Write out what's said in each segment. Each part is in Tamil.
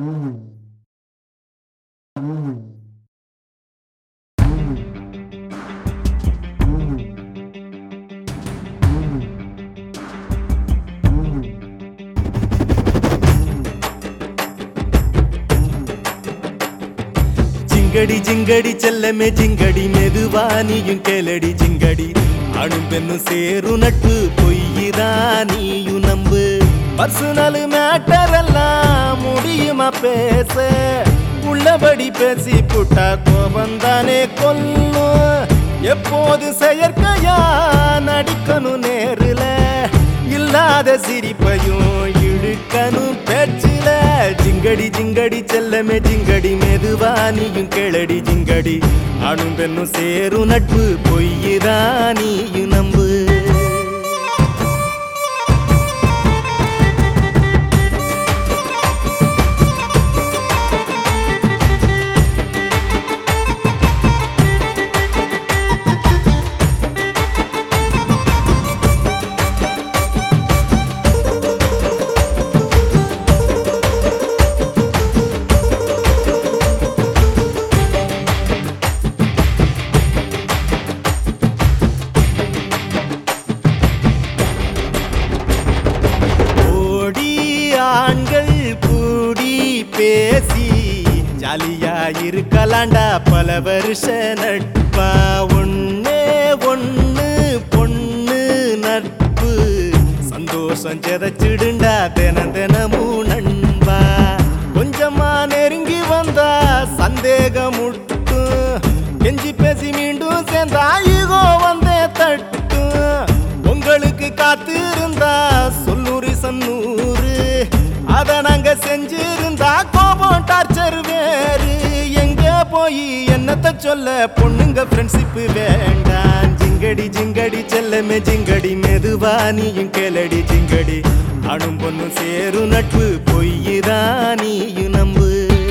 ஜிங்கடி ஜிங்கடி செல்லமே ஜிங்கடி மெதுவா நீயும் கேளடி ஜிங்கடி ஆணும் பெண்ணும் சேரும் நட்பு பொய்யுதா நீயும் நம்பு பர்சனல் மேட்டர் எல்லாம் முடியுமா பேச உள்ளபடி பேசி புட்டா கோபந்தானே கொல்லும் எப்போது செயற்கையா நடிக்கணும் நேருல இல்லாத சிரிப்பையும் இழுக்கணும் பேச்சில ஜிங்கடி ஜிங்கடி செல்லமே ஜிங்கடி மெதுவா நீயும் கேளடி ஜிங்கடி ஆணும் பெண்ணும் சேரும் நட்பு பொய்யுதா நீயும் நம்பு ஓடி ஆண்கள் கூடி பேசி ஜாலியா இருக்கலாண்டா பல வருஷ நட்பா ஒண்ணே ஒண்ணு பொண்ணு நட்பு சந்தோஷம் செதச்சிடுண்டா தின தினமும் நண்பா கொஞ்சமா நெருங்கி வந்தா சந்தேகம் முட்டும் கெஞ்சி பேசி மீண்டும் சேர்ந்தா ஈகோ வந்தே தட்டும் உங்களுக்கு காத்திருந்தா சொல்லூரி சன்னூறு அத நாங்க செஞ்சிருந்தா கோபம் டார்ச்சர் வேறு எங்க போய் என்னத்த சொல்ல பொண்ணுங்க ஃப்ரெண்ட்ஷிப் வேண்டாம் ஜிங்கடி ஜிங்கடி செல்லமே ஜிங்கடி மெதுவா நீயும் கேளடி ஜிங்கடி அணும் பொண்ணும் சேரும் நட்பு பொய்யுதா நீயும் நம்பு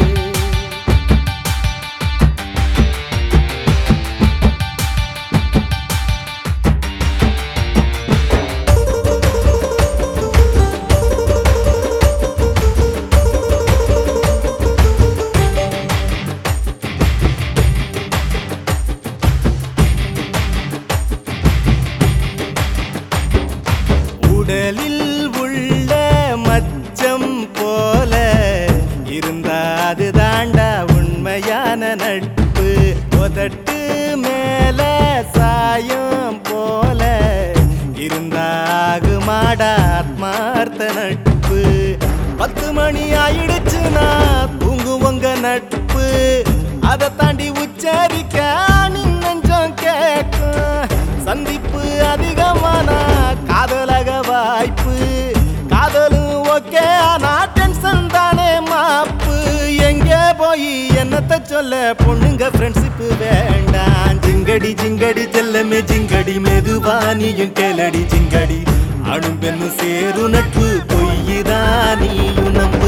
உடலில் உள்ள மச்சம் போல இருந்தா அது தாண்டா உண்மையான நட்பு உதட்டு மேல சாயம் போல இருந்தாகுமாடா ஆத்மார்த்த நட்பு பத்து மணி ஆயிடுச்சுன்னா தூங்குவங்க நட்பு அதை தாண்டி உச்சரிக்க நின் நெஞ்சம் கேட்கும் சந்திப்பு அதிகமானா காதலக வாய்ப்பு காதலும் ஓகே ஆனா டென்ஷன் தானே மாப்பு எங்கே போய் என்னத்த சொல்ல பொண்ணுங்க ஃப்ரெண்ட்ஷிப் வேண்டாம் ஜிங்கடி ஜிங்கடி செல்லமே ஜிங்கடி மெதுவா நீயும் கேளடி ஜிங்கடி அணும் பெண்ணும் சேரும் நட்பு பொய்யுதா நீயும் நம்ப